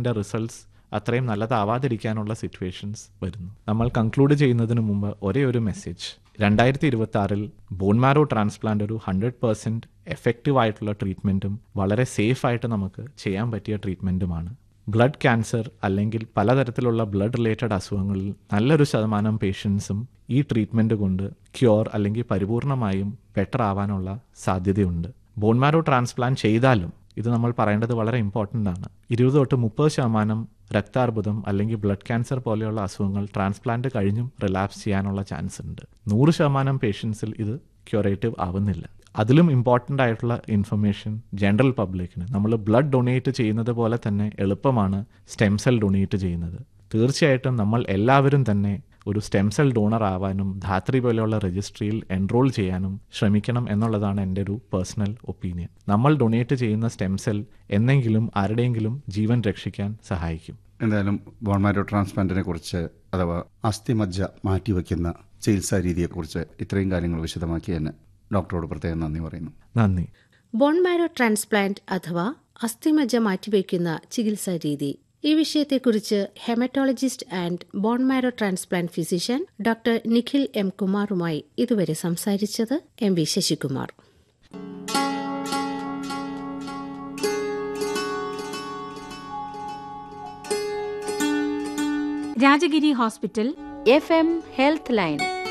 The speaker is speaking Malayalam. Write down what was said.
ട്രീറ്റ്മെൻറ്റിൻ്റെ റിസൾട്ട്സ് അത്രയും നല്ലതാവാതിരിക്കാനുള്ള സിറ്റുവേഷൻസ് വരുന്നു നമ്മൾ കൺക്ലൂഡ് ചെയ്യുന്നതിന് മുമ്പ് ഒരേ ഒരു മെസ്സേജ് രണ്ടായിരത്തി ഇരുപത്തി ആറിൽ ബോൺമാരോ ട്രാൻസ്പ്ലാന്റ് ഒരു ഹൺഡ്രഡ് പെർസെൻറ്റ് എഫക്റ്റീവ് ആയിട്ടുള്ള ട്രീറ്റ്മെൻറ്റും വളരെ സേഫ് ആയിട്ട് നമുക്ക് ചെയ്യാൻ പറ്റിയ ട്രീറ്റ്മെൻറ്റുമാണ് ബ്ലഡ് ക്യാൻസർ അല്ലെങ്കിൽ പലതരത്തിലുള്ള ബ്ലഡ് റിലേറ്റഡ് അസുഖങ്ങളിൽ നല്ലൊരു ശതമാനം പേഷ്യൻസും ഈ ട്രീറ്റ്മെൻറ്റ് കൊണ്ട് ക്യൂർ അല്ലെങ്കിൽ പരിപൂർണമായും ബെറ്റർ ആവാനുള്ള സാധ്യതയുണ്ട് ബോൺമാരോ ട്രാൻസ്പ്ലാന്റ് ചെയ്താലും ഇത് നമ്മൾ പറയേണ്ടത് വളരെ ഇമ്പോർട്ടൻ്റ് ആണ് ഇരുപത് തൊട്ട് മുപ്പത് ശതമാനം രക്താർബുദം അല്ലെങ്കിൽ ബ്ലഡ് ക്യാൻസർ പോലെയുള്ള അസുഖങ്ങൾ ട്രാൻസ്പ്ലാന്റ് കഴിഞ്ഞും റിലാപ്സ് ചെയ്യാനുള്ള ചാൻസ് ഉണ്ട് നൂറ് ശതമാനം പേഷ്യൻസിൽ ഇത് ക്യൂറേറ്റീവ് ആവുന്നില്ല അതിലും ഇമ്പോർട്ടൻ്റ് ആയിട്ടുള്ള ഇൻഫർമേഷൻ ജനറൽ പബ്ലിക്കിന് നമ്മൾ ബ്ലഡ് ഡൊണേറ്റ് ചെയ്യുന്നത് പോലെ തന്നെ എളുപ്പമാണ് സ്റ്റെം സെൽ ഡൊണേറ്റ് ചെയ്യുന്നത് തീർച്ചയായിട്ടും നമ്മൾ എല്ലാവരും തന്നെ ഒരു സ്റ്റെം സെൽ ഡോണർ ആവാനും ധാത്രി പോലെയുള്ള രജിസ്ട്രിയിൽ എൻറോൾ ചെയ്യാനും ശ്രമിക്കണം എന്നുള്ളതാണ് എൻ്റെ ഒരു പേഴ്സണൽ ഒപ്പീനിയൻ നമ്മൾ ഡൊണേറ്റ് ചെയ്യുന്ന സ്റ്റെം സെൽ എന്നെങ്കിലും ആരുടെയെങ്കിലും ജീവൻ രക്ഷിക്കാൻ സഹായിക്കും എന്തായാലും ബോൺമാരോ ട്രാൻസ്പ്ലാന്റിനെ കുറിച്ച് അഥവാ അസ്ഥിമജ്ജ മാറ്റിവെക്കുന്ന ചികിത്സാ രീതിയെക്കുറിച്ച് ഇത്രയും കാര്യങ്ങൾ വിശദമാക്കിയതിന് ഡോക്ടറോട് പ്രത്യേകം നന്ദി പറയുന്നു നന്ദി ബോൺമാരോ ട്രാൻസ്പ്ലാന്റ് അഥവാ അസ്ഥിമജ്ജ മാറ്റിവെക്കുന്ന ചികിത്സാ രീതി ഈ വിഷയത്തെക്കുറിച്ച് haematologist and bone marrow transplant physician doctor Nikhil M കുമാറുമായി ഇതുവരെ സംസാരിച്ചത് M V Sasikumar Rajagiri hospital F M health line